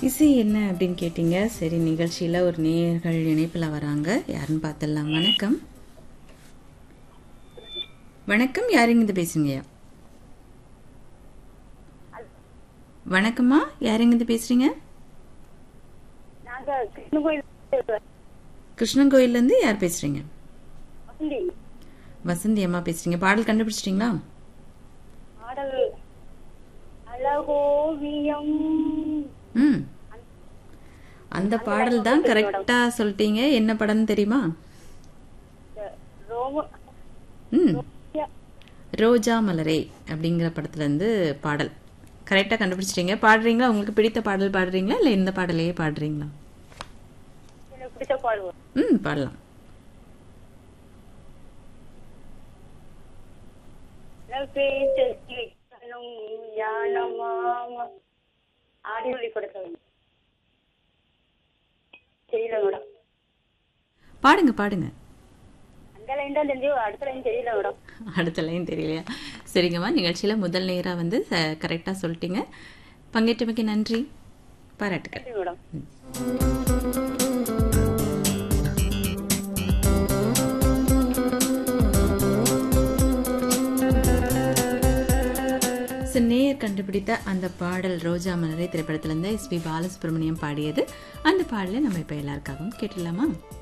இசை என்ன அப்படின்னு கேட்டீங்க சரி நிகழ்ச்சியில் ஒரு நேயர்கள் இணைப்பில் வராங்க யாருன்னு பார்த்துடலாம் வணக்கம் வணக்கம் யாருங்க இது பேசுறீங்கய்யா வணக்கம்மா யாருங்க இது பேசுறீங்க நாங்க கிருஷ்ணகோயில் கிருஷ்ணன் கோயில்லேருந்து யார் பேசுறீங்க வசந்தி வசந்தி அம்மா பேசுறீங்க பாடல் கண்டுபிடிச்சிட்டிங்களா ஆடல் அழகோவியம் ம் அந்த பாடல் தான் கரெக்டாக சொல்லிட்டீங்க என்ன படம்னு தெரியுமா இந்த ரோம ம் ரோஜா மலரே அப்படிங்கிற படத்துலேருந்து பாடல் கரெக்டாக கண்டுபிடிச்சிட்டீங்க பாடுறீங்களா உங்களுக்கு பிடித்த பாடல் பாடுறீங்களா இல்லை இந்த பாடலையே பாடுறீங்களா எனக்கு பிடிச்ச பாடுவோம் ம் பாடலாம் பேசும் யானமாம ஆடி ஒளி கொடுக்க தெரியல மேடம் பாடுங்க பாடுங்க அந்த லைன் தான் தெரிஞ்சு அடுத்த லைன் தெரியல மேடம் அடுத்த லைன் தெரியலையா சரிங்கம்மா நிகழ்ச்சியில் முதல் நேராக வந்து கரெக்டாக சொல்லிட்டீங்க பங்கேற்றமைக்கு நன்றி பாராட்டுக்கள் நன்றி மேடம் ஸோ நேயர் கண்டுபிடித்த அந்த பாடல் ரோஜா மலரே திரைப்படத்திலிருந்து எஸ்பி பாலசுப்ரமணியம் பாடியது அந்த பாடலை நம்ம இப்போ எல்லாருக்காகவும் கேட்டுடலாமா